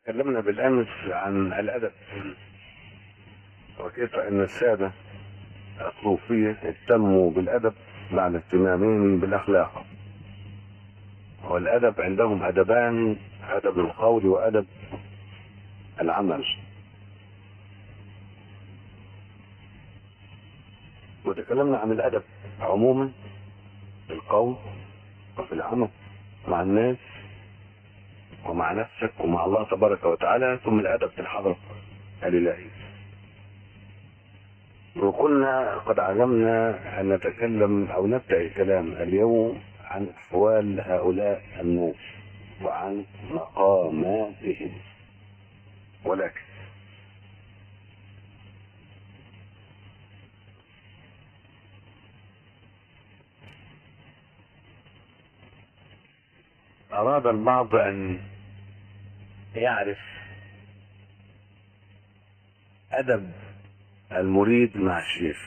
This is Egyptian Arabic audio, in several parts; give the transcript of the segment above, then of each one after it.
تكلمنا بالامس عن الادب وكيف ان الساده الصوفيه اهتموا بالادب بعد اهتمامهم بالاخلاق والادب عندهم ادبان ادب القول وادب العمل وتكلمنا عن الادب عموما في القول وفي العمل مع الناس ومع نفسك ومع الله تبارك وتعالى ثم الادب في الحضره الالهيه وكنا قد علمنا ان نتكلم او نبدا الكلام اليوم عن احوال هؤلاء الناس وعن مقاماتهم ولكن أراد البعض أن يعرف أدب المريد مع الشيخ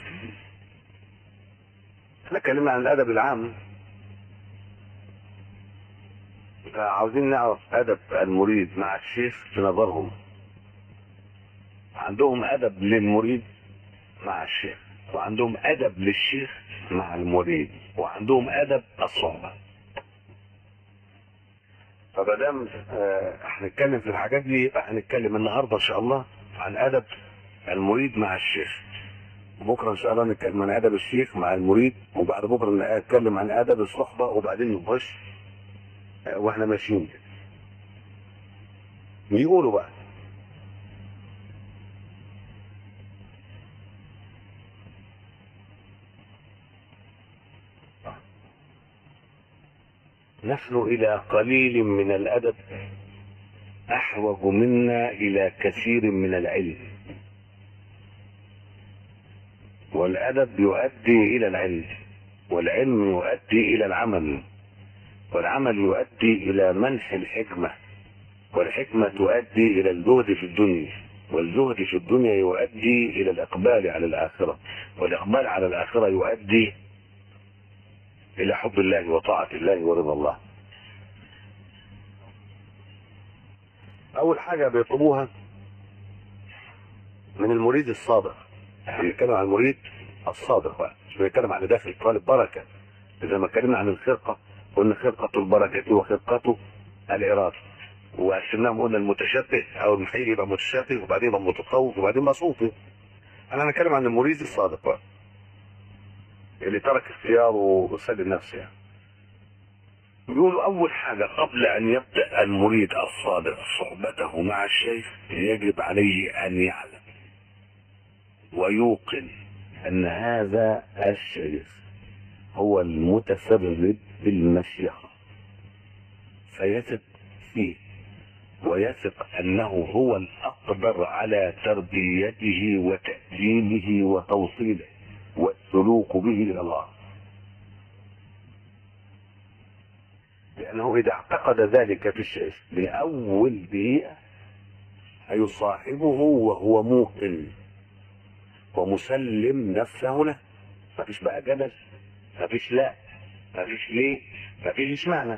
احنا اتكلمنا عن الأدب العام فعاوزين نعرف أدب المريد مع الشيخ في نظرهم عندهم أدب للمريد مع الشيخ وعندهم أدب للشيخ مع المريد وعندهم أدب الصحبة فمادام هنتكلم في الحاجات دي يبقى هنتكلم النهارده ان شاء الله عن ادب المريد مع الشيخ بكره ان شاء الله نتكلم عن ادب الشيخ مع المريد وبعد بكره نتكلم عن ادب الصحبه وبعدين نخش واحنا ماشيين بيقولوا بقى نحن إلى قليل من الأدب أحوج منا إلى كثير من العلم والأدب يؤدي إلى العلم والعلم يؤدي إلى العمل والعمل يؤدي إلى منح الحكمة والحكمة تؤدي إلى الزهد في الدنيا والزهد في الدنيا يؤدي إلى الإقبال على الآخرة والإقبال على الآخرة يؤدي الى حب الله وطاعة الله ورضا الله اول حاجة بيطلبوها من المريد الصادق بنتكلم عن المريد الصادق بقى مش بنتكلم عن داخل طالب بركة اذا ما اتكلمنا عن الخرقة قلنا خرقة البركة وخرقة الإرادة وقسمناهم قلنا المتشبه او المحيل يبقى متشبه وبعدين يبقى متطوف وبعدين يبقى صوفي انا هنتكلم عن المريد الصادق بقى اللي ترك اختياره وسلم نفسه يعني. بيقولوا أول حاجة قبل أن يبدأ المريد الصادق صحبته مع الشيخ يجب عليه أن يعلم ويوقن أن هذا الشيخ هو المتسبب بالمشيخة فيثق فيه ويثق أنه هو الأقدر على تربيته وتأديبه وتوصيله والسلوك به الى الله لانه اذا اعتقد ذلك في الشيخ باول دقيقه هيصاحبه وهو موقن ومسلم نفسه له مفيش بقى جدل مفيش لا مفيش ليه مفيش اشمعنى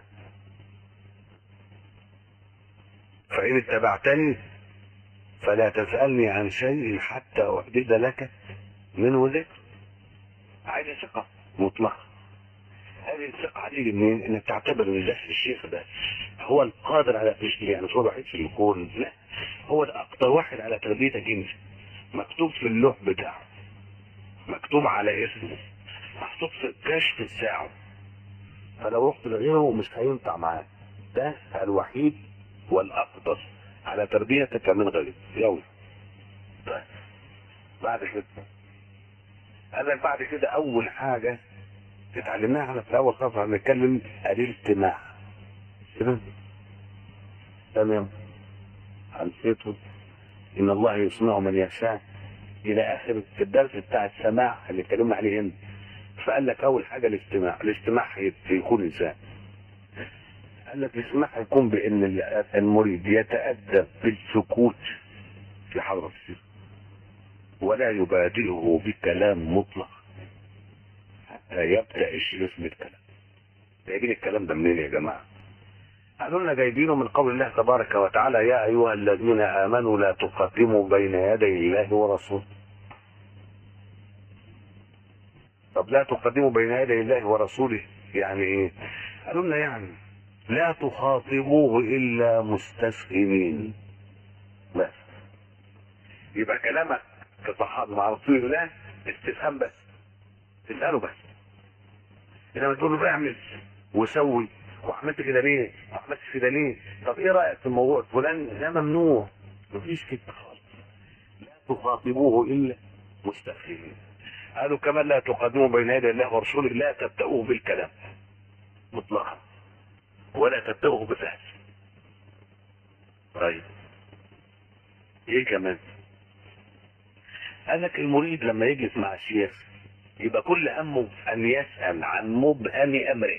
فان اتبعتني فلا تسالني عن شيء حتى احدث لك منه ذكر عايز ثقة مطلقة هذه الثقة هتيجي منين؟ انك تعتبر ان داخل الشيخ ده هو القادر على تشكيل يعني مش هو الوحيد في الكون لا هو اكتر واحد على تربيتك انت مكتوب في اللوح بتاعه مكتوب على اسمه محطوط في الكشف الساعة فلو رحت لغيره مش هينفع معاك ده الوحيد والاقدر على تربيتك من غيره يوم طيب بعد كده قال لك بعد كده اول حاجه اتعلمناها احنا في الاول خالص هنتكلم الاستماع كده تمام حسيته ان الله يسمع من يشاء الى اخر الدرس بتاع السماع اللي اتكلمنا عليه هنا فقال لك اول حاجه الاستماع الاستماع يكون انسان قال لك الاستماع هيكون بان المريد يتادب بالسكوت في حضره الشيخ ولا يبادله بكلام مطلق حتى يبدا الشيخ بالكلام جايبين الكلام ده منين يا جماعه قالوا لنا جايبينه من قول الله تبارك وتعالى يا ايها الذين امنوا لا تقدموا بين يدي الله ورسوله طب لا تقدموا بين يدي الله ورسوله يعني ايه قالوا لنا يعني لا تخاطبوه الا مستسلمين بس يبقى كلامك كصحابي مع رسول الله استفهام بس تساله بس انما تقول له اعمل وسوي وعملت كده ليه؟ وعملت كده ليه؟ طب ايه رايك في الموضوع فلان ده ممنوع مفيش كده خالص لا تخاطبوه الا مستفهمين قالوا كمان لا تقدموا بين يدي الله ورسوله لا تبدأوه بالكلام مطلقا ولا تبدأوه بفعل طيب ايه كمان قال لك المريد لما يجلس مع الشيخ يبقى كل همه ان يسأل عن مبهم امره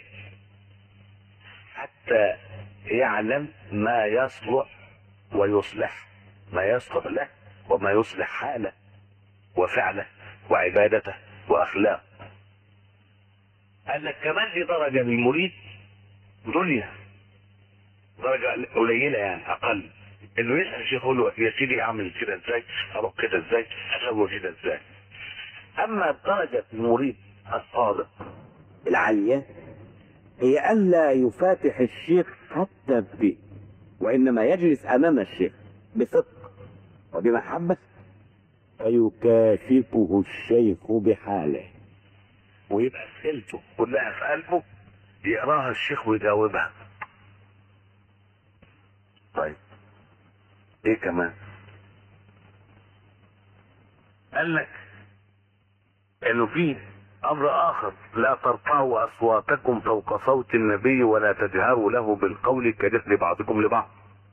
حتى يعلم ما يصلح ويصلح ما يصلح له وما يصلح حاله وفعله وعبادته واخلاقه قال لك كمان في درجه للمريد دنيا درجه قليله يعني اقل انه يسال الشيخ يقول له يا سيدي اعمل كده ازاي اروح كده ازاي اسوي كده ازاي اما درجه المريد الصادق العالية هي ألا يفاتح الشيخ حتى به وإنما يجلس أمام الشيخ بصدق وبمحبة فيكاشفه الشيخ بحاله ويبقى اسئلته كلها في قلبه يقراها الشيخ ويجاوبها طيب ايه كمان قال لك انه في امر اخر لا ترفعوا اصواتكم فوق صوت النبي ولا تجهروا له بالقول كجهر بعضكم لبعض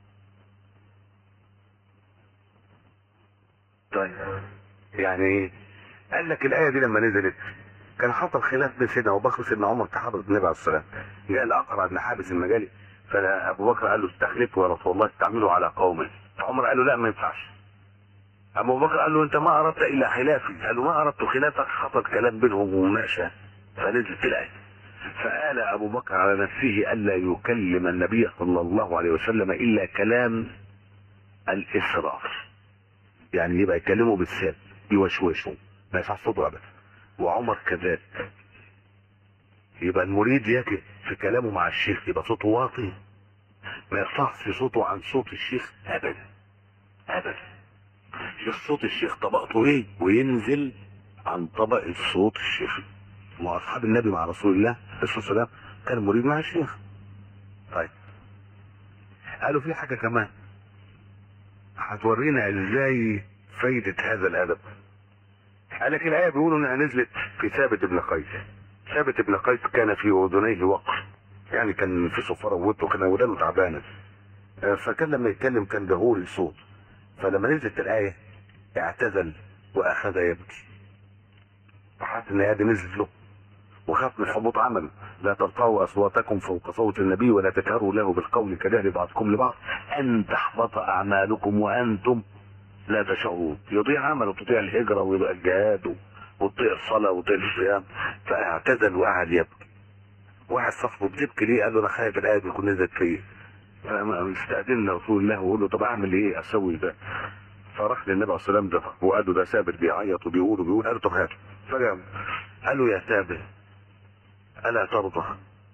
طيب يعني ايه قال لك الايه دي لما نزلت كان حصل خلاف بين سيدنا ابو بكر وسيدنا عمر في حضره النبي عليه الصلاه والسلام قال اقرا بن حابس المجالي فابو بكر قال له استخلفه يا رسول الله استعمله على قومه فعمر قال له لا ما ينفعش ابو بكر قال له انت ما اردت الا خلافي قال له ما اردت خلافك حصل كلام بينهم ومناقشه فنزلت الايه فقال ابو بكر على نفسه الا يكلم النبي صلى الله عليه وسلم الا كلام الاسراف يعني يبقى يكلمه بالسر يوشوشه ما ينفعش صوته ابدا وعمر كذلك يبقى المريد يجب في كلامه مع الشيخ يبقى صوته واطي ما يرفعش صوته عن صوت الشيخ ابدا ابدا يشوف صوت الشيخ طبقته ايه وينزل عن طبقة صوت الشيخ مع اصحاب النبي مع رسول الله عليه الصلاه والسلام كان مريد مع الشيخ طيب قالوا في حاجه كمان هتورينا ازاي فايدة هذا الادب قال لك الايه بيقولوا انها نزلت في ثابت بن قيس ثابت بن قيس كان في اذنيه وقر يعني كان في صفاره ووته كان ودانه تعبانه آه، فكان لما يتكلم كان جهوري الصوت فلما نزلت الايه اعتزل واخذ يبكي فحس ان هذه نزلت له وخاف من حبوط عمله لا ترفعوا اصواتكم فوق صوت النبي ولا تجهروا له بالقول كجهر بعضكم لبعض ان تحبط اعمالكم وانتم لا تشعرون يضيع عمله تضيع الهجره ويبقى الجهاد وتضيع الصلاه وتضيع الصيام فاعتزل وقعد يبكي واحد صاحبه بتبكي ليه؟ قال له انا خايف الايه دي تكون نزلت فيا استأذن رسول الله وقول له طب اعمل ايه اسوي ده فراح للنبي عليه الصلاه والسلام ده وقال له ده ثابت بيعيط وبيقول وبيقول قال له طب هات فجأة قال له يا ثابت ألا ترضى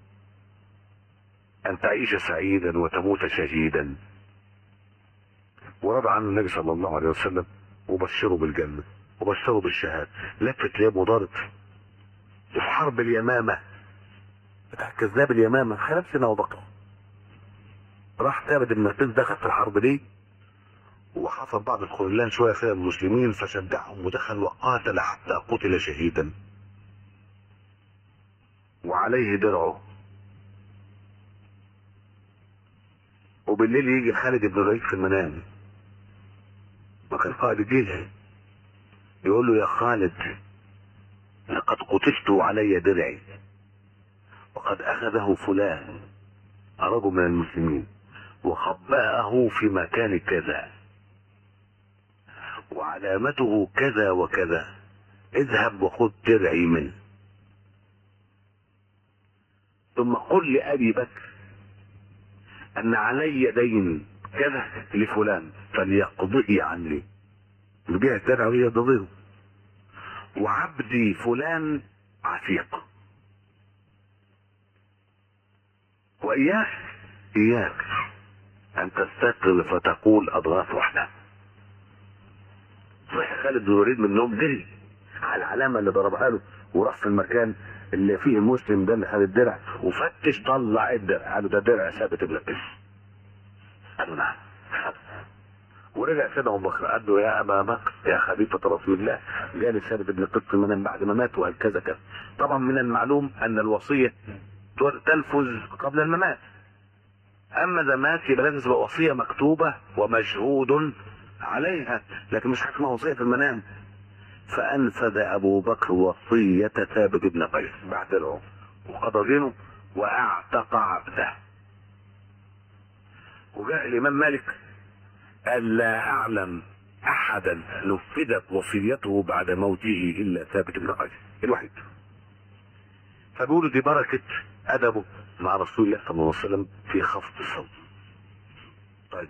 أن تعيش سعيدا وتموت شهيدا ورضى عنه النبي صلى الله عليه وسلم وبشره بالجنة وبشره بالشهادة لفت ليه ودارت في حرب اليمامة بتاع كذاب اليمامة خلاف سنة وبقى راح ثابت بن قيس دخل في الحرب دي وحصل بعض الخذلان شويه فيها المسلمين فشجعهم ودخل وقاتل حتى قتل شهيدا وعليه درعه وبالليل يجي خالد بن الوليد في المنام ما كان قائد جيش يقول له يا خالد لقد قتلت علي درعي وقد اخذه فلان رجل من المسلمين وخبأه في مكان كذا وعلامته كذا وكذا اذهب وخذ درعي منه ثم قل لأبي بكر ان علي دين كذا لفلان فليقضئي عني يبيع التاني عليه يقضيه وعبدي فلان عتيق واياك اياك ان تستيقظ فتقول اضغاث وحده صحي خالد بن الوليد من النوم دري على العلامه اللي ضربها له وراح في المكان اللي فيه المسلم ده اللي خد الدرع وفتش طلع الدرع قالوا ده درع ثابت بن قيس قالوا نعم ورجع سيدنا ابو بكر قال له يا ابا بكر يا خليفه رسول الله جالي ثابت بن قيس من بعد ما مات وهكذا كذا طبعا من المعلوم ان الوصيه تنفذ قبل الممات اما اذا مات يبقى لازم تبقى وصيه مكتوبه ومشهود عليها لكن مش حكمه وصيه في المنام فانفذ ابو بكر وصيه ثابت بن قيس بعد العمر وقضى دينه واعتق عبده وجاء الامام مالك قال لا اعلم احدا نفذت وصيته بعد موته الا ثابت بن قيس الوحيد فبيقولوا دي بركه ادبه مع رسول الله صلى الله عليه وسلم في خفض الصوت طيب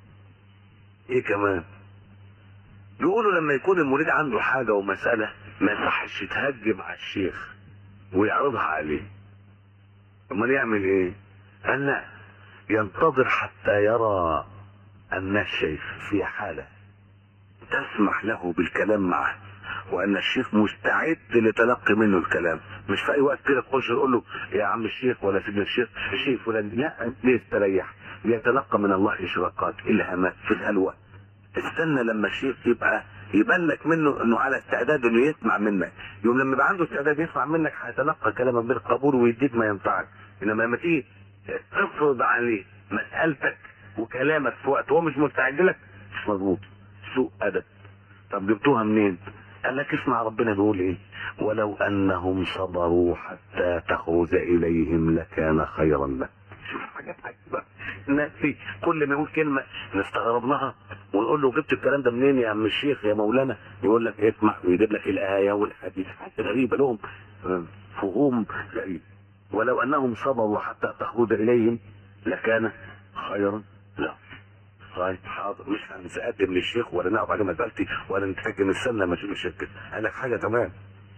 ايه كمان بيقولوا لما يكون المريد عنده حاجه ومساله ما يصحش يتهجم على الشيخ ويعرضها عليه امال يعمل ايه قال لا ينتظر حتى يرى ان الشيخ في حاله تسمح له بالكلام معه وان الشيخ مستعد لتلقي منه الكلام مش في اي وقت كده تخش تقول له يا عم الشيخ ولا سيدنا الشيخ الشيخ فلان لا ليه استريح يتلقى من الله اشراقات الهامات في الهلوه استنى لما الشيخ يبقى يبان لك منه انه على استعداد انه يسمع منك يوم لما يبقى عنده استعداد يسمع منك هيتلقى كلامك بالقبول ويديك ما ينفعك انما لما تيجي تفرض عليه مسالتك وكلامك في وقت هو مش مستعد لك مش مظبوط سوء ادب طب جبتوها منين؟ قال لك اسمع ربنا بيقول ايه؟ ولو انهم صبروا حتى تخرج اليهم لكان خيرا لك. شوف حاجات عجيبه الناس في كل ما يقول كلمه نستغرب لها ونقول له جبت الكلام ده منين يا عم الشيخ يا مولانا؟ يقول لك اسمع ويجيب لك الايه والحديث حاجات غريبه لهم فهوم غريب ولو انهم صبروا حتى تخرج اليهم لكان خيرا لهم. طيب حاضر مش هنتقدم للشيخ ولا نقف عليه مسألتي ولا نتحجم السنه لما تشوف الشيخ كده قال لك حاجه تمام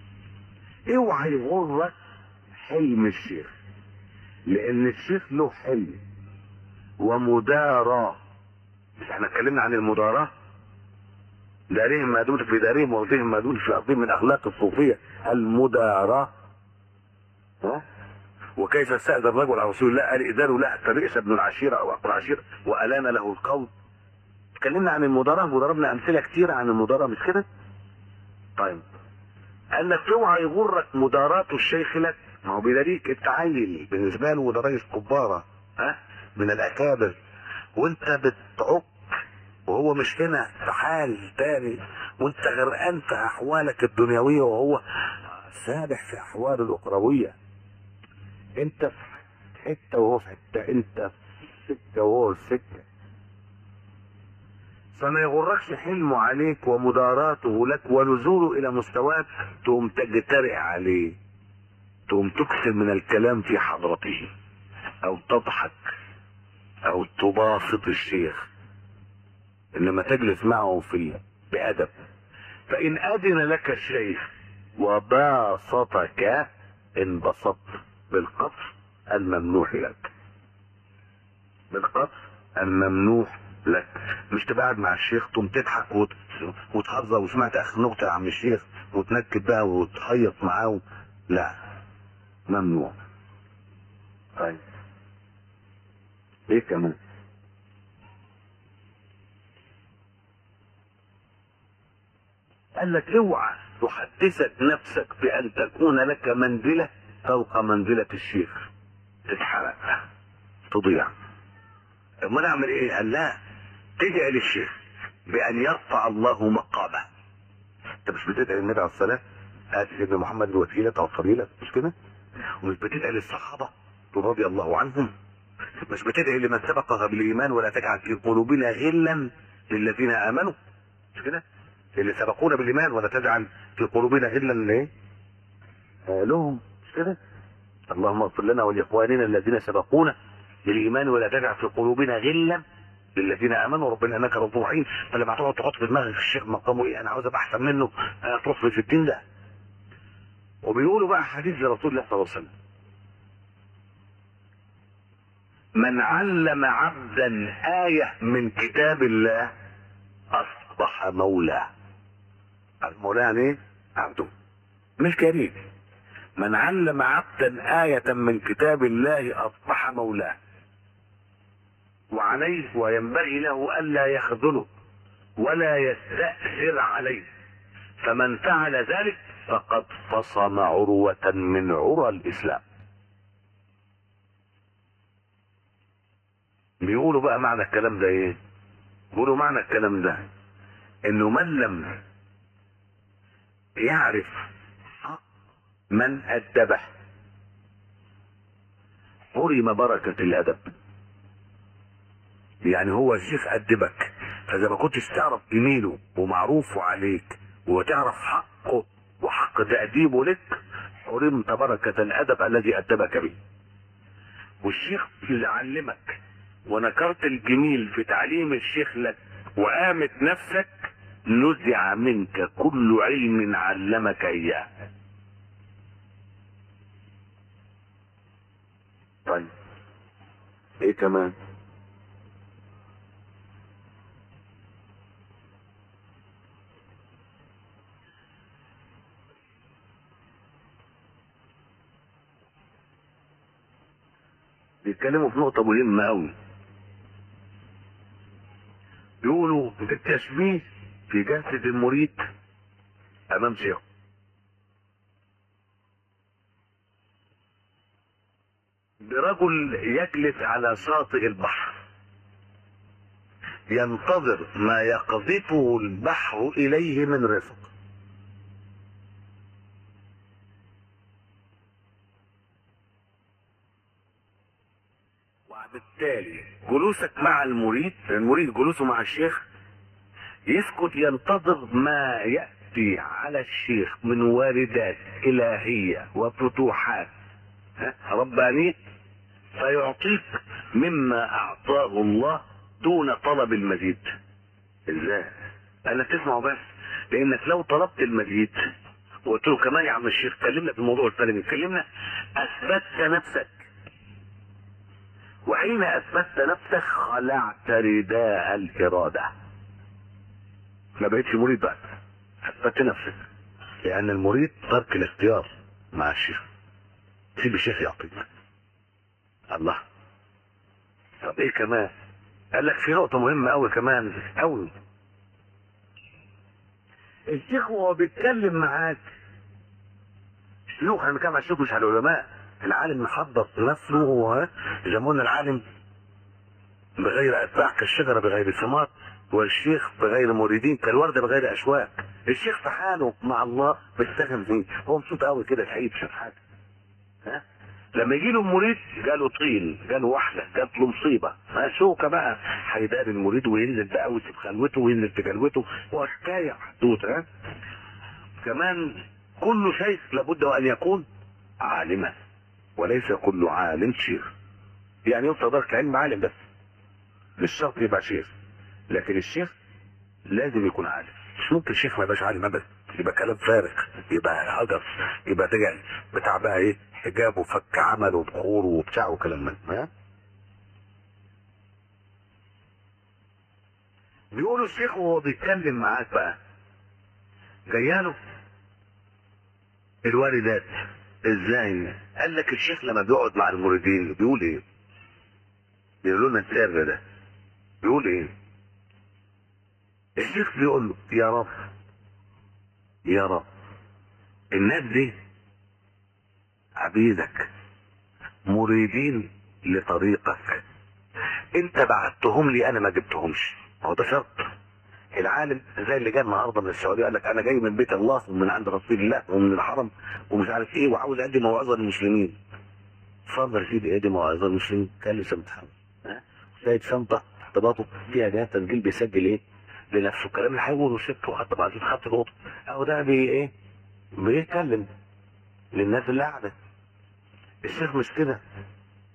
اوعى يغرك حلم الشيخ لان الشيخ له حلم ومداراه مش احنا اتكلمنا عن المداراه دارهم ما دون في دارهم وارضهم ما دون في ارضهم من اخلاق الصوفيه المداراه ها وكيف استأذن الرجل على رسول الله قال إذانه لا تبئس ابن العشيرة أو أخو العشيرة وألان له القول اتكلمنا عن المدارة وضربنا أمثلة كتيرة عن المدارة مش كده؟ طيب قال لك اوعى يغرك مداراة الشيخ لك ما هو بيداريك انت عيل بالنسبة له ده رئيس كبارة ها من الأكابر وانت بتعق وهو مش هنا في حال تاني وانت غرقان في أحوالك الدنيوية وهو سابح في أحواله الأخروية انت في حته وهو في حته انت في سكه وهو في سكه فما يغركش حلمه عليك ومداراته لك ونزوله الى مستواك تقوم تجترئ عليه تقوم تكثر من الكلام في حضرته او تضحك او تباسط الشيخ انما تجلس معه في بادب فان اذن لك الشيخ وباسطك انبسطت بالقطر الممنوح لك بالقطر الممنوح لك مش تبقى قاعد مع الشيخ تقوم تضحك وت... وتهزر وسمعت اخر نقطه يا عم الشيخ وتنكد بقى وتهيص معاه لا ممنوع طيب ايه كمان قال لك اوعى تحدثك نفسك بان تكون لك منزله فوق منزلة الشيخ تتحرق تضيع امال اعمل ايه قال لا تدعي للشيخ بان يرفع الله مقامه انت مش بتدعي النبي عليه الصلاه اتي سيدنا محمد الوسيله او الفضيله مش كده ومش بتدعي للصحابه رضي الله عنهم مش بتدعي لمن سبقها بالايمان ولا تجعل في قلوبنا غلا للذين امنوا مش كده اللي سبقونا بالايمان ولا تجعل في قلوبنا غلا لايه لهم مش كده اللهم اغفر لنا ولاخواننا الذين سبقونا بالايمان ولا تجعل في قلوبنا غلا للذين امنوا ربنا انك رب رحيم فلما تقعد تحط في دماغك الشيخ مقامه ايه انا عاوز ابقى احسن منه انا تروح في الدين ده وبيقولوا بقى حديث لرسول الله صلى الله عليه وسلم من علم عبدا آية من كتاب الله أصبح مولاه المولى يعني ايه؟ عبده مش كريم من علم عبدا آية من كتاب الله أصبح مولاه وعليه وينبغي له ألا يخذله ولا يستأثر عليه فمن فعل ذلك فقد فصم عروة من عرى الإسلام بيقولوا بقى معنى الكلام ده ايه بيقولوا معنى الكلام ده انه من لم يعرف حق من أدبه حرم بركة الأدب يعني هو الشيخ أدبك فإذا ما كنتش تعرف جميله ومعروفه عليك وتعرف حقه وحق تأديبه لك حرمت بركة الأدب الذي أدبك به والشيخ اللي علمك ونكرت الجميل في تعليم الشيخ لك وقامت نفسك نزع منك كل علم علمك اياه طيب ايه كمان بيتكلموا في نقطة مهمة أوي بيقولوا التشبيه في جلسة المريد أمام شيخه برجل يجلس على شاطئ البحر ينتظر ما يقذفه البحر إليه من رزق وبالتالي جلوسك مع المريد المريد جلوسه مع الشيخ يسكت ينتظر ما يأتي على الشيخ من واردات إلهية وفتوحات ها، ربانية فيعطيك مما أعطاه الله دون طلب المزيد ازاي انا تسمعه بس لانك لو طلبت المزيد وقلت له كمان يا عم الشيخ كلمنا في الموضوع الفلاني كلمنا اثبتت نفسك وحين اثبتت نفسك خلعت رداء الاراده ما بقتش مريد بقى اثبتت نفسك لان المريد ترك الاختيار مع الشيخ سيب الشيخ يعطيك الله طب ايه كمان قال لك في نقطة مهمة أوي كمان أوي الشيخ وهو بيتكلم معاك شيوخ احنا بنتكلم على الشيوخ مش على العلماء العالم محضر نفسه هو يسمونه العالم بغير أتباع كالشجرة بغير ثمار والشيخ بغير مريدين كالوردة بغير أشواك الشيخ في حاله مع الله بيستخدم فيه هو مبسوط قوي كده الحقيقة مش حاجة ها لما يجي له مريد جاله طين جاله وحده جات له مصيبه شوكه بقى هيدار المريد وينزل بقى ويسيب خلوته وينزل في جلوته وحكايه حدوته ها كمان كل شيخ لابد وان يكون عالما وليس كل عالم شيخ يعني يوم تقدر علم عالم بس مش شرط يبقى شيخ لكن الشيخ لازم يكون عالم مش ممكن الشيخ ما يبقاش عالم ابدا يبقى كلام فارغ يبقى هجر يبقى تجعل بتاع بقى ايه حجاب وفك عمل وبخور وبتاع وكلام من ها بيقولوا الشيخ وهو بيتكلم معاك بقى جاياله الواردات ازاي قال لك الشيخ لما بيقعد مع المريدين بيقول ايه بيقولوا لنا السر ده بيقول ايه الشيخ بيقول له يا رب يا رب الناس دي عبيدك مريدين لطريقك انت بعتهم لي انا ما جبتهمش هو ده شرط العالم زي اللي جاي النهارده من السعوديه قال لك انا جاي من بيت الله ومن عند رسول الله ومن الحرم ومش عارف ايه وعاوز ادي موعظه للمسلمين اتفضل يا سيدي ادي موعظه للمسلمين كان لسه متحمل ها سيد شنطه احتباطه فيها جهاز تسجيل بيسجل ايه لنفسه الكلام اللي هيقوله سبته حتى بعدين خدت الوضع اهو ده بي ايه بيتكلم للناس اللي قاعده الشيخ مش كده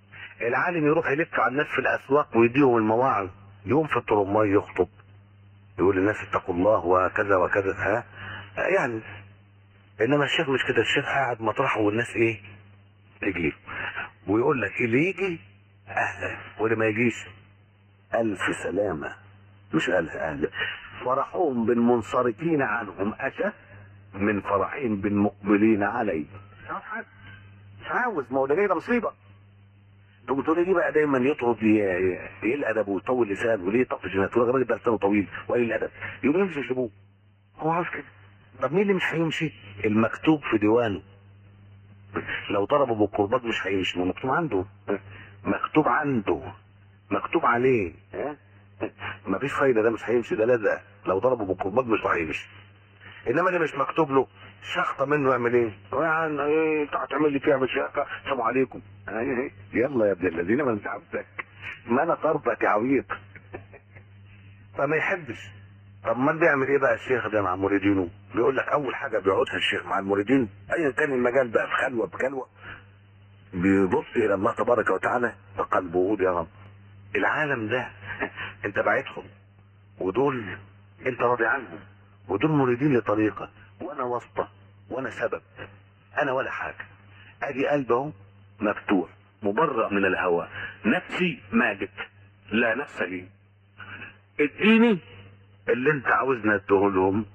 العالم يروح يلف على الناس في الاسواق ويديهم المواعظ يوم في الطرماي يخطب يقول للناس اتقوا الله وكذا وكذا ها يعني انما الشيخ مش كده الشيخ قاعد مطرحه والناس ايه تجي ويقول لك اللي يجي اهلا واللي ما يجيش الف سلامه مش اهلا اهلا فرحهم بالمنصرفين عنهم اشد من فرحهم بالمقبلين عليه مش عاوز ما هو ده جاي ده مصيبه طب تقول لي بقى دايما يطرد ي- ي- ايه الادب ويطول لسان وليه يطفش جنات تقول الراجل ده لسانه طويل وقليل الادب يقوم يمشي يشربوه هو عاوز كده طب مين اللي مش هيمشي؟ المكتوب في ديوانه لو ضربوا بالقربات مش هيمشي ما مكتوب عنده مكتوب عنده مكتوب عليه ها؟ مفيش فايده ده مش هيمشي ده لزق لو ضربوا بالقربات مش هيمشي انما اللي مش مكتوب له شخطه منه يعمل ايه؟ يعني ايه انت هتعمل لي فيها مشاكل السلام عليكم ايه يلا يا ابن الذين ما انت عبدك ما انا طردك يا عبيط فما يحبش طب ما بيعمل ايه بقى الشيخ ده مع مريدينه؟ بيقول لك اول حاجه بيقعدها الشيخ مع المريدين ايا كان المجال بقى في خلوه بكلوه بيبص الى الله تبارك وتعالى بقلبه ويقول يا رب العالم ده انت بعتهم ودول انت راضي عنهم ودول مريدين لطريقه وانا واسطه وانا سبب انا ولا حاجه ادي قلبي اهو مفتوح مبرأ من الهوى نفسي ماجد لا نفس لي اديني اللي انت عاوزنا اديهولهم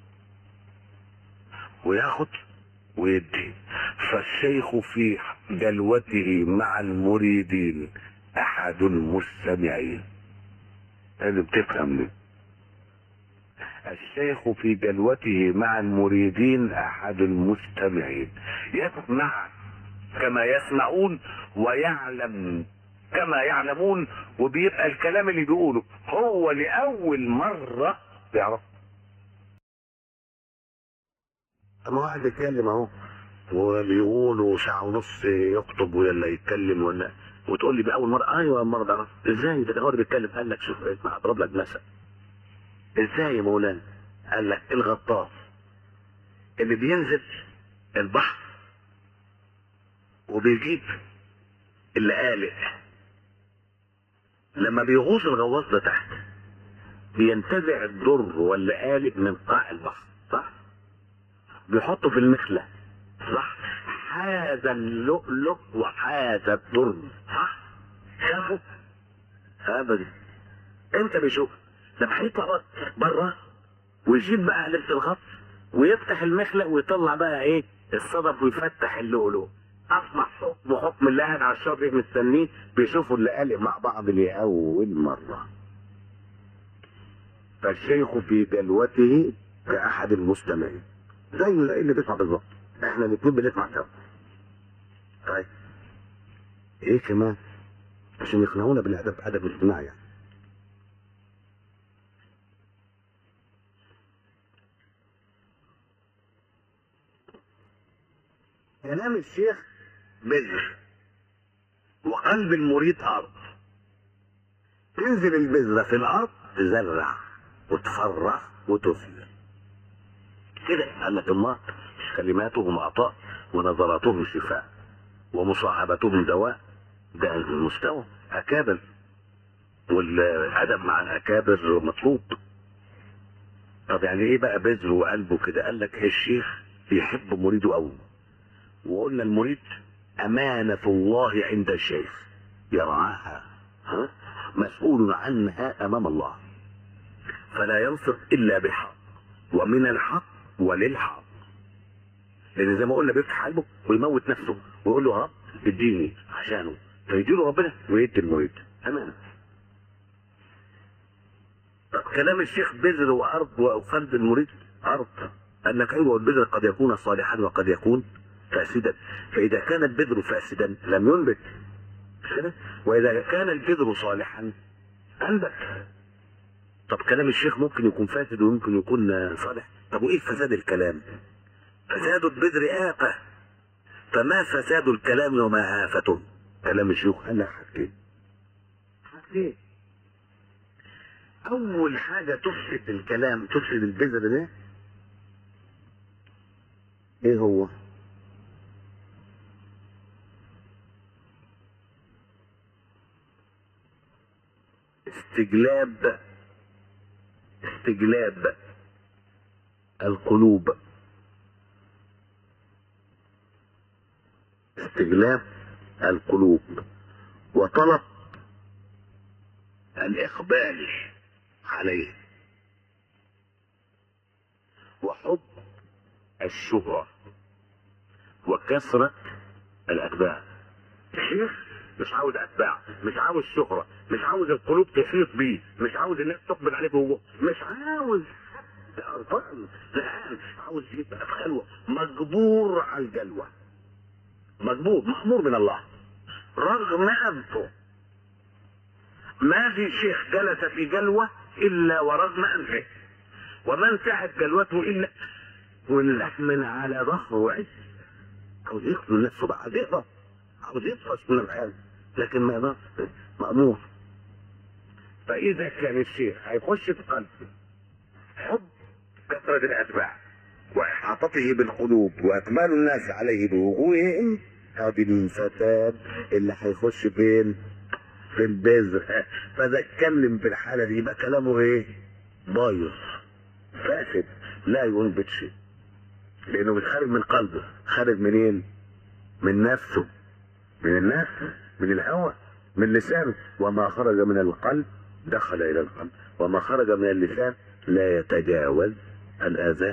وياخد ويدي فالشيخ في جلوته مع المريدين احد المستمعين اللي بتفهم دي الشيخ في جلوته مع المريدين احد المستمعين يسمع كما يسمعون ويعلم كما يعلمون وبيبقى الكلام اللي بيقوله هو لاول مره بيعرف اما واحد يتكلم اهو وبيقول ساعة ونص يخطب ولا يتكلم ولا وتقول لي بأول مرة أيوة مرة بعرف إزاي ده هو اللي بيتكلم قال لك شوف اسمع أضرب لك مثل إزاي يا مولانا قال لك الغطاس اللي بينزل البحر وبيجيب اللي قالق لما بيغوص الغواص ده تحت بينتزع الضر ولا قالق من قاع البحر صح؟ بيحطه في المخلة صح هذا اللؤلؤ وهذا الضر صح شافه ابدا امتى بيشوف لما هيطلع بره ويجيب بقى لبس الغطس ويفتح المخلة ويطلع بقى ايه الصدف ويفتح اللؤلؤ اصبح حكم حكم اللي قاعد على الشاطئ مستنيه بيشوفوا اللي قالق مع بعض لأول مرة فالشيخ في جلوته كأحد المستمعين زي اللي بيسمع بالظبط احنا الاثنين بنسمع سوا طيب ايه كمان عشان يقنعونا بالادب ادب الاجتماع يعني كلام الشيخ بذر وقلب المريد ارض تنزل البذرة في الارض تزرع وتفرح وتثمر كده قال لك الله كلماتهم عطاء ونظراتهم شفاء ومصاحبتهم دواء ده المستوى اكابر والادب مع الاكابر مطلوب طب يعني ايه بقى بذر وقلبه كده قال لك الشيخ بيحب مريده قوي وقلنا المريد امانه الله عند الشيخ يرعاها ها مسؤول عنها امام الله فلا ينفق الا بحق ومن الحق وللحق لان زي ما قلنا بيفتح قلبه ويموت نفسه ويقول له يا رب اديني عشانه فيديله ربنا ويدي المريد امان طب كلام الشيخ بذر وارض وقلب المريد ارض انك ايوه البذر قد يكون صالحا وقد يكون فاسدا فاذا كان البذر فاسدا لم ينبت مش كده؟ واذا كان البذر صالحا انبت طب كلام الشيخ ممكن يكون فاسد وممكن يكون صالح طب وايه فساد الكلام فساد البذر آفة فما فساد الكلام وما آفته كلام الشيوخ قال لك حاجتين حاجتين أول حاجة تفسد الكلام تفسد البذر ده إيه هو؟ استجلاب استجلاب القلوب استجلاب القلوب وطلب الإقبال عليه وحب الشهرة وكثرة الأتباع الشيخ مش عاوز أتباع مش عاوز شهرة مش عاوز القلوب تفيض بيه مش عاوز الناس تقبل عليه جوه مش عاوز الأرض زهقان عاوز يبقى في خلوة مجبور على الجلوة مجبور مأمور من الله رغم أنفه ما في شيخ جلس في جلوة إلا ورغم أنفه وما انتهت جلوته إلا واللحم على ظهره وعز عاوز يقتل نفسه بقى عاوز يقدر عاوز يطفش من الحال لكن ما يقدرش مأمور فإذا كان الشيخ هيخش في قلبه حب كثرة الأتباع وإحاطته بالقلوب وإقبال الناس عليه بوجوههم هذه الفتاة اللي هيخش فين؟ في البذر فإذا اتكلم في الحالة دي يبقى كلامه إيه؟ بايظ فاسد لا ينبت شيء لأنه مش خارج من قلبه خارج منين؟ من نفسه من النفس من الهوى من لسانه وما خرج من القلب دخل إلى القلب وما خرج من اللسان لا يتجاوز الآذان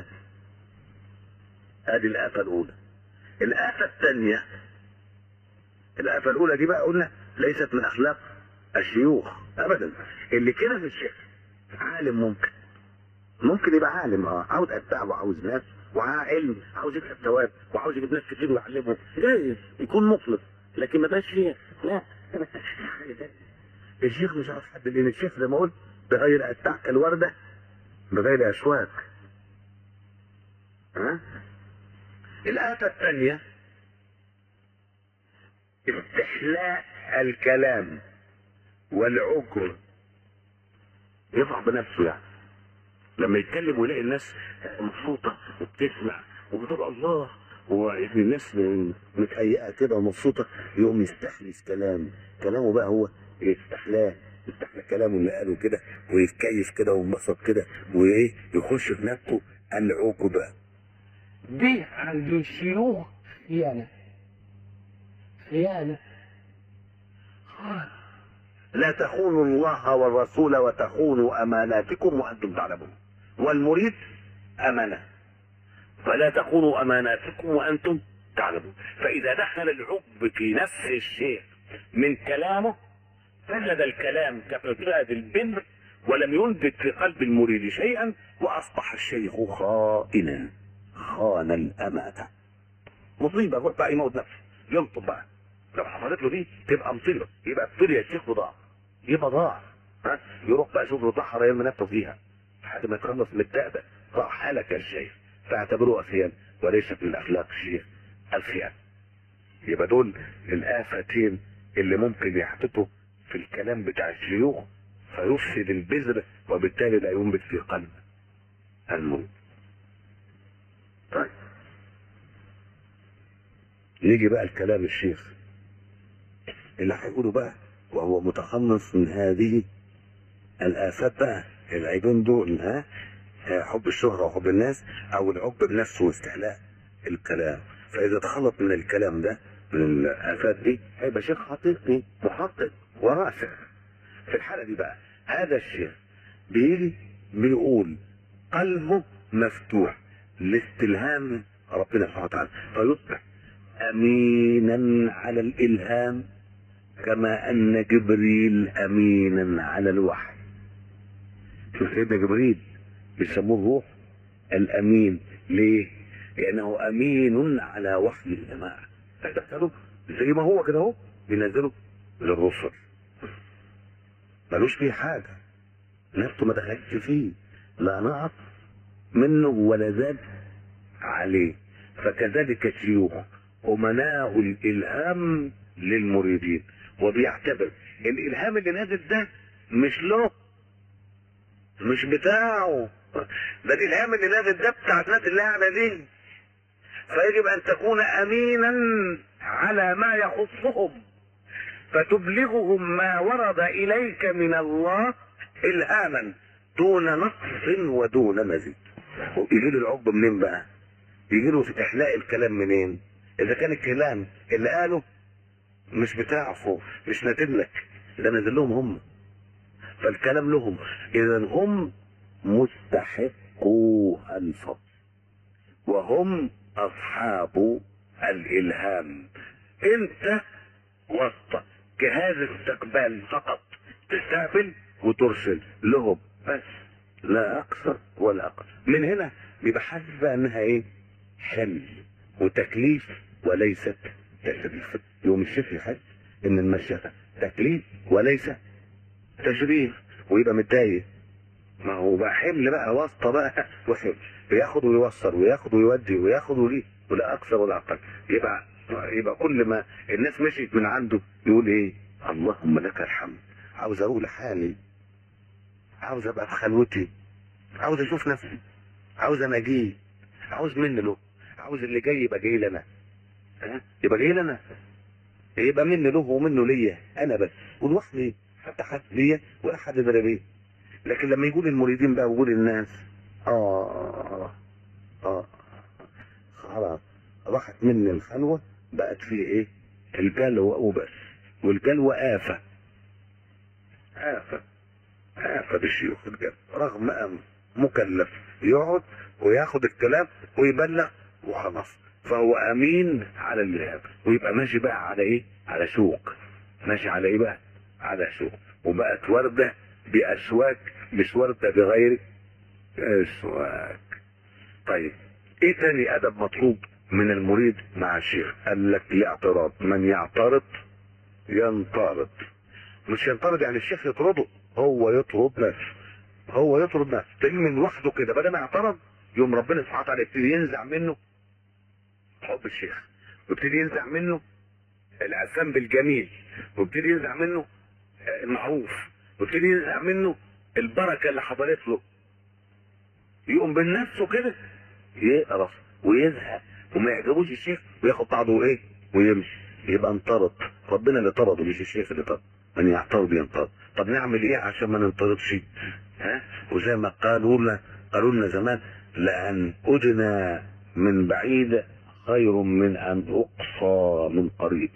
هذه الآفة الأولى الآفة الثانية الآفة الأولى دي بقى قلنا ليست من أخلاق الشيوخ أبدا اللي كده في الشيخ عالم ممكن ممكن يبقى عالم اه عاوز أتباع وعاوز ناس وعاوز علم عاوز يكتب ثواب وعاوز يجيب ناس كتير ويعلمهم جايز يكون مخلص لكن ما بقاش شيخ لا الشيخ مش عاوز حد لان الشيخ زي ما قلت بغير أتباع كالوردة بغير أشواك ها الآفة الثانية استحلاء الكلام والعكر يفرح بنفسه يعني لما يتكلم ويلاقي الناس مبسوطة وبتسمع وبتقول الله وإن الناس متهيئة كده ومبسوطة يقوم يستحلف كلام كلامه بقى هو يستحلاه يستحلى كلامه اللي قاله كده ويتكيف كده وينبسط كده وايه يخش في نفسه العقبة دي عند الشيوخ خيانة خيانة لا تخونوا الله والرسول وتخونوا اماناتكم وانتم تعلمون والمريد امانه فلا تخونوا اماناتكم وانتم تعلمون فاذا دخل العقب في نفس الشيء من كلامه فسد الكلام كفساد البر ولم ينبت في قلب المريد شيئا واصبح الشيخ خائنا خان الامانه مصيبه روح بقى يموت نفسه ينطب بقى لو حصلت له دي تبقى مصيبه يبقى الطريق الشيخ ضاع يبقى ضاع ها يروح بقى يشوف له صحراء يرمي نفسه فيها لحد ما يتخلص من الدأبة ضاع حالك يا شيخ فاعتبروه خيان وليست من اخلاق الشيخ الخيان يبقى دول الافتين اللي ممكن يحططوا في الكلام بتاع الشيوخ فيفسد البذر وبالتالي لا ينبت في قلب المريد طيب نيجي بقى الكلام الشيخ اللي هيقوله بقى وهو متخلص من هذه الآفات بقى العيبين دول ها حب الشهرة وحب الناس أو العب بنفسه واستحلاء الكلام فإذا تخلص من الكلام ده من الآفات دي هيبقى شيخ حقيقي محقق وراسخ في الحالة دي بقى هذا الشيخ بيجي بيقول قلبه مفتوح لاستلهام ربنا سبحانه وتعالى فيصبح أمينا على الإلهام كما أن جبريل أمينا على الوحي شوف سيدنا جبريل بيسموه الروح الأمين ليه؟ لأنه أمين على وحي السماء تدخلوا زي ما هو كده اهو بينزله للرسل ملوش فيه حاجة نفسه ما دخلتش فيه لا نقص منه ولا زاد عليه فكذلك الشيوخ أمناء الإلهام للمريدين وبيعتبر الإلهام اللي نازل ده مش له مش بتاعه ده الإلهام اللي نازل ده بتاع الناس اللعبة دي فيجب أن تكون أمينا على ما يخصهم فتبلغهم ما ورد اليك من الله الهاما دون نقص ودون مزيد يجي له العقب منين بقى يجي له في احلاء الكلام منين اذا كان الكلام اللي قاله مش بتاعه مش نازل لك ده نازل لهم هم فالكلام لهم اذا هم مستحقو الفضل وهم اصحاب الالهام انت وسط جهاز استقبال فقط تستقبل وترسل لهم بس لا اكثر ولا اقل من هنا بيبقى حاسس بقى انها ايه حمل وتكليف وليست تشريف يوم الشيخ يحس ان المشيخة تكليف وليس تشريف ويبقى متضايق ما هو بقى حمل بقى واسطة بقى وحمل بياخد ويوصل وياخد ويودي وياخد وليه ولا اكثر ولا اقل يبقى يبقى كل ما الناس مشيت من عنده يقول ايه اللهم لك الحمد عاوز اقول حالي عاوز ابقى في خلوتي عاوز اشوف نفسي عاوز اناجيه عاوز مني له عاوز اللي جاي يبقى جاي لنا ها؟ يبقى جاي لنا يبقى مني له ومنه ليا انا بس ولوحدي حتى حد ليا ولا حد درى بيه لكن لما يقول المريدين بقى ويقول الناس اه اه خلاص راحت مني الخلوه بقت في ايه الجلوة وبس والجلوة آفة آفة آفة بالشيوخ الجلوة رغم أن مكلف يقعد وياخد الكلام ويبلغ وخلاص فهو أمين على الإرهاب ويبقى ماشي بقى على إيه؟ على سوق ماشي على إيه بقى؟ على سوق وبقت وردة بأسواك مش وردة بغير أسواك طيب إيه تاني أدب مطلوب من المريد مع الشيخ قال لك الاعتراض من يعترض ينطرد مش ينطرد يعني الشيخ يطرده هو يطرد نفسه هو يطرد نفسه تلاقيه من لوحده كده بدل ما يعترض يوم ربنا سبحانه وتعالى يبتدي ينزع منه حب الشيخ ويبتدي ينزع منه العسام بالجميل ويبتدي ينزع منه المعروف ويبتدي ينزع منه البركه اللي حضرت له يقوم بنفسه كده يقرف ويزهق وما يعجبوش الشيخ وياخد بعضه ايه ويمشي يبقى انطرد ربنا اللي طرده مش الشيخ اللي طرد من يعترض ينطرد طب نعمل ايه عشان ما ننطردش ها وزي ما قالوا لنا قالوا لنا زمان لان ادنى من بعيد خير من ان اقصى من قريب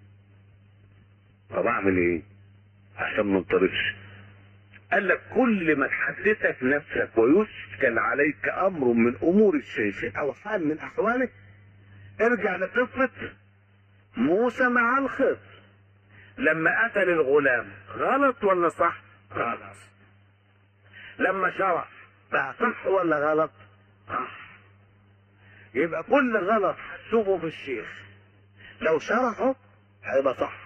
طب اعمل ايه عشان ما ننطردش قال لك كل ما تحدثك نفسك ويشكل عليك امر من امور الشيء او حال من احواله ارجع لقصه موسى مع الخضر لما قتل الغلام غلط ولا صح؟ غلط لما شرح بقى صح ولا غلط؟ صح يبقى كل غلط هتشوفه في الشيخ لو شرحه هيبقى صح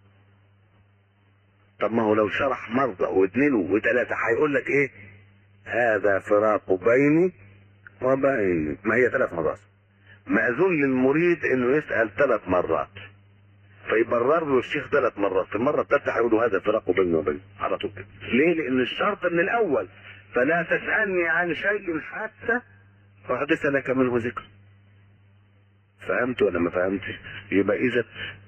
طب ما هو لو شرح مرة واثنين وثلاثة هيقول لك ايه؟ هذا فراق بيني وبينك ما هي ثلاث مرات مأذون للمريد انه يسأل ثلاث مرات فيبرر له الشيخ ثلاث مرات المرة الثالثة هيقول له هذا فراق بيني وبينك على طول كده ليه؟ لأن الشرط من الأول فلا تسألني عن شيء حتى أحدث لك منه ذكر فهمت ولا ما فهمتش؟ يبقى إذا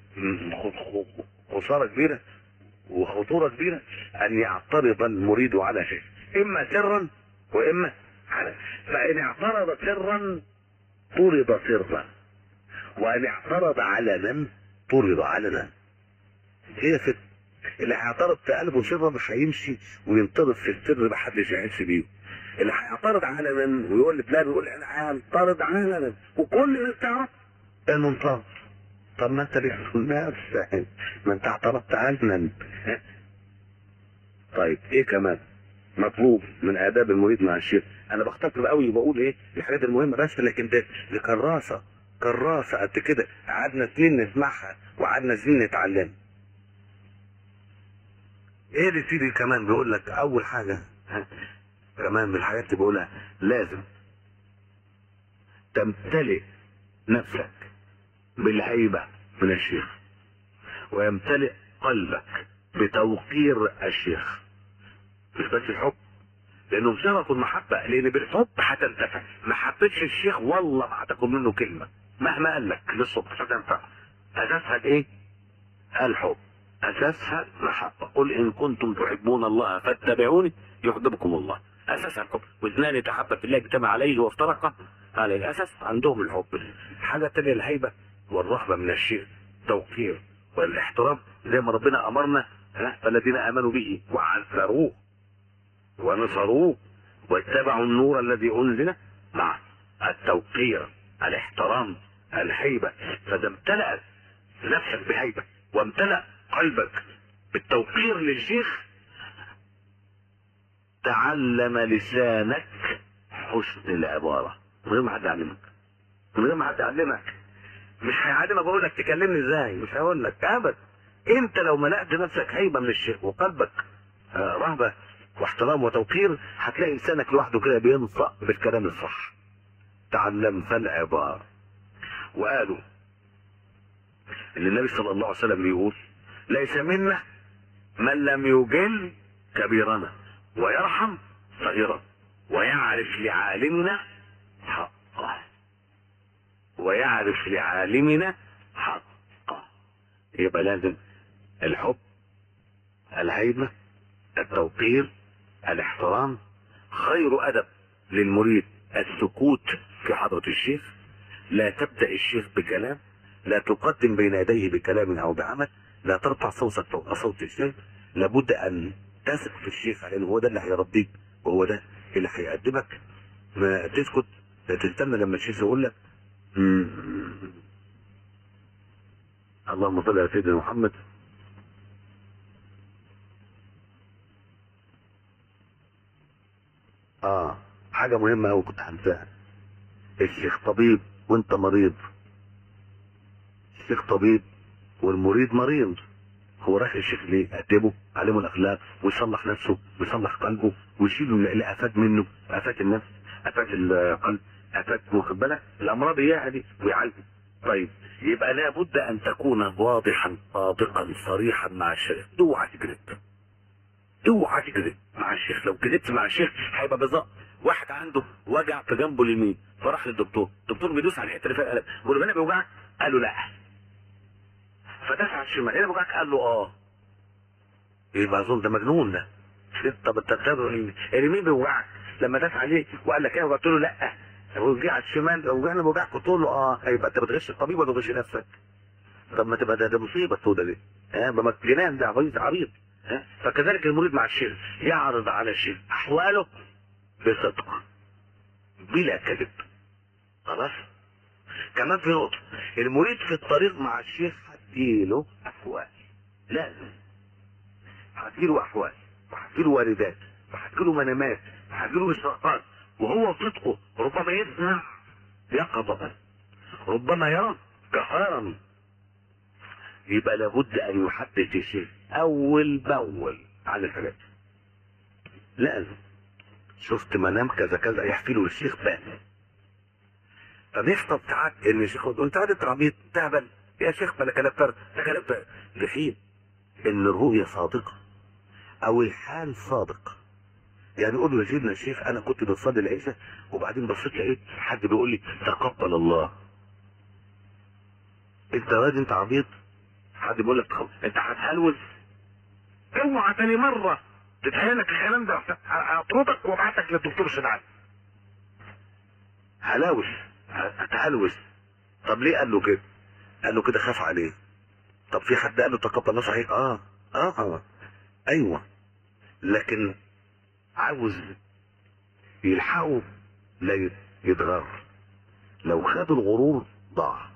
خسارة كبيرة وخطورة كبيرة أن يعترض المريد على شيء إما سرا وإما على فإن اعترض سرا طرد سرا وإن اعترض علنا طرد علنا هي في اللي هيعترض في قلبه سرا مش هيمشي وينطرد في السر محدش هيحس بيه اللي هيعترض علنا ويقول لفلان يقول انا هيعترض علنا وكل اللي تعرف انه انطرد طب ما انت بتقول نفسك ما انت اعترضت علنا طيب ايه كمان مطلوب من اداب المريد مع الشيخ انا بختصر قوي وبقول ايه الحاجات المهمه بس لكن ده دي كراسه كراسه قد كده قعدنا سنين نسمعها وقعدنا سنين نتعلم ايه اللي سيدي كمان بيقول لك اول حاجه ها، كمان من الحاجات اللي بقولها لازم تمتلئ نفسك بالهيبه من الشيخ ويمتلئ قلبك بتوقير الشيخ مش بس الحب لانه شرف المحبه لان بالحب هتنتفع ما حبيتش الشيخ والله ما هتاخد منه كلمه مهما قال لك للصبح مش هتنفع اساسها ايه؟ الحب اساسها محبه قل ان كنتم تحبون الله فاتبعوني يحببكم الله اساسها الحب واثنان تحبا في الله اجتمع عليه وافترقا على الاساس عندهم الحب حاجة تانية الهيبة والرهبة من الشيء توقير والاحترام زي ما ربنا أمرنا ها فالذين آمنوا به وعزروه ونصروه واتبعوا النور الذي أنزل مع التوقير الاحترام الهيبة فإذا امتلأت نفسك بهيبة وامتلأ قلبك بالتوقير للشيخ تعلم لسانك حسن العبارة من غير ما حد يعلمك من غير ما حد يعلمك مش هيعلمك اقول لك تكلمني ازاي مش هقول لك ابدا انت لو ملأت نفسك هيبه من الشيخ وقلبك آه، رهبه واحترام وتوقير هتلاقي لسانك لوحده كده بينطق بالكلام الصح تعلمت العبارة وقالوا ان النبي صلى الله عليه وسلم بيقول ليس منا من لم يجل كبيرنا ويرحم صغيرنا ويعرف لعالمنا حقه ويعرف لعالمنا حقه يبقى لازم الحب الهيبة التوقير الاحترام خير أدب للمريد السكوت في حضرة الشيخ لا تبدأ الشيخ بكلام لا تقدم بين يديه بكلام أو بعمل لا ترفع صوتك فوق صوت الشيخ لابد أن تثق في الشيخ لأن هو ده اللي هيربيك وهو ده اللي هيقدمك ما تسكت تستنى لما الشيخ يقول لك مم. اللهم صل على سيدنا محمد اه حاجة مهمة أوي كنت هنساها الشيخ طبيب وانت مريض الشيخ طبيب والمريض مريض هو رايح الشيخ ليه؟ يأدبه علمه الأخلاق ويصلح نفسه ويصلح قلبه ويشيل اللي آفات منه آفات النفس آفات القلب آفات واخد بالك الأمراض إياها دي ويعالجه طيب يبقى لابد أن تكون واضحا صادقا صريحا مع الشيخ اوعى تكذب اوعى تكذب مع الشيخ لو كذبت مع الشيخ هيبقى بالظبط واحد عنده وجع في جنبه اليمين فراح للدكتور الدكتور بيدوس على الحته اللي فيها الم بيقول له هنا بيوجعك قال له لا فداس على الشمال هنا بيوجعك قال له اه يبقى اظن ده مجنون ده طب انت بتقدر اليمين بيوجعك لما داس عليه وقال لك ايه وقلت له لا وجع على الشمال لو وجعنا بيوجعك قلت له اه يبقى انت بتغش الطبيب ولا بتغش نفسك طب ما تبقى ده, ده مصيبه السوداء دي ها ما جنان ده عريض عريض ها فكذلك المريد مع الشيخ يعرض على الشيخ احواله بصدق بلا كذب خلاص كمان في نقطة المريد في الطريق مع الشيخ هتجيله أحوال لازم هتجيله أحوال وهتجيله واردات وهتجيله منامات وهتجيله إشراقات وهو صدقه ربما يسمع يقظة ربما يرى جهارا يبقى لابد أن يحدد الشيخ أول بأول على الحاجات لازم شفت منام كذا كذا يحكي له الشيخ بان فبيحصل ساعات ان الشيخ يقول انت قاعد عبيط تهبل يا شيخ بلا كلام فارغ ده كلام فارغ بحين ان الرؤيه صادقه او الحال صادق يعني يقول له يا سيدنا الشيخ انا كنت بصلي العشاء وبعدين بصيت لقيت حد بيقول لي تقبل الله انت راجل انت عبيط حد بيقول لك تخ- انت هتهلوس اوعى تاني مره تتهيألك الكلام ده هطردك وابعتك للدكتور شنعان هلاوس هتهلوس طب ليه قال له كده؟ قال له كده خاف عليه طب في حد قال له تقبل الله صحيح؟ اه اه اه ايوه لكن عاوز يلحقوا لا يتغر لو خدوا الغرور ضاع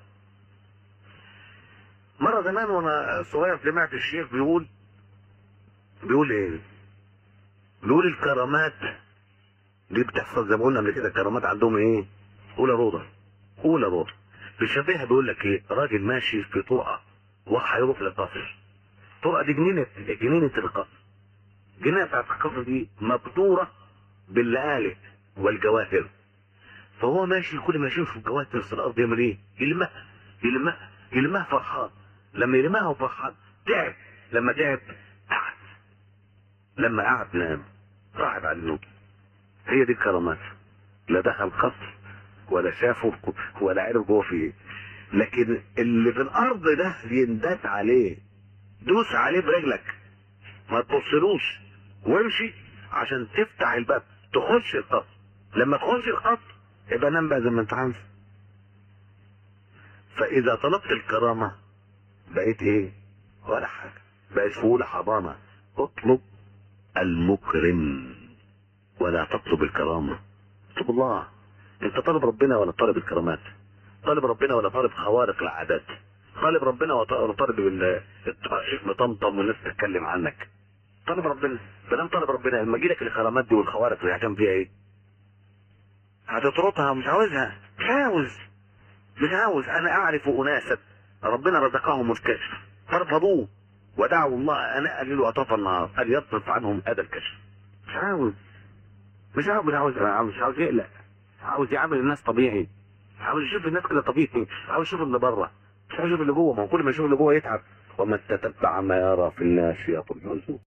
مرة زمان وانا صغير سمعت الشيخ بيقول بيقول ايه؟ بيقول الكرامات دي بتحصل زي ما قلنا قبل كده الكرامات عندهم ايه؟ اولى روضه اولى روضه بيشبهها بيقول لك ايه؟ راجل ماشي في طرقه وهيروح للقصر طرقه دي جنينه جنينه القصر الجنينه بتاعت القصر دي مبدوره باللآلئ والجواهر فهو ماشي كل ما يشوف الجواهر في الارض يعمل ايه؟ يلمها يلمها يلمها فرحان لما يلمها وفرحان تعب لما تعب قعد لما قعد نام راحت على النوم هي دي الكرامات لا دخل قصر ولا شافه ولا عرف جوه في ايه لكن اللي في الارض ده ينداس عليه دوس عليه برجلك ما تبصلوش وامشي عشان تفتح الباب تخش القصر لما تخش القصر يبقى نام بقى زي ما انت عاوز فاذا طلبت الكرامه بقيت ايه ولا حاجه بقيت فول حضانه اطلب المكرم ولا تطلب الكرامه اطلب الله انت طالب ربنا ولا طالب الكرامات طالب ربنا ولا طالب خوارق العادات طالب ربنا ولا طالب ال- الشيخ مطمطم والناس تتكلم عنك طالب ربنا ما طالب ربنا لما يجي لك الكرامات دي والخوارق اللي هتعمل فيها ايه هتطردها مش عاوزها مش عاوز مش عاوز انا اعرف اناسا ربنا رزقهم الكشف فرفضوه ودعوا الله انا الليل واطراف النهار ان يصرف عنهم هذا الكشف مش عاوز مش عاوز مش عاوز مش عاوز يقلق عاوز يعامل الناس طبيعي عاوز يشوف الناس كده طبيعي عاوز يشوف اللي بره مش عاوز يشوف اللي جوه ما هو كل ما يشوف اللي جوه يتعب ومن تتبع ما يرى في الناس يطلب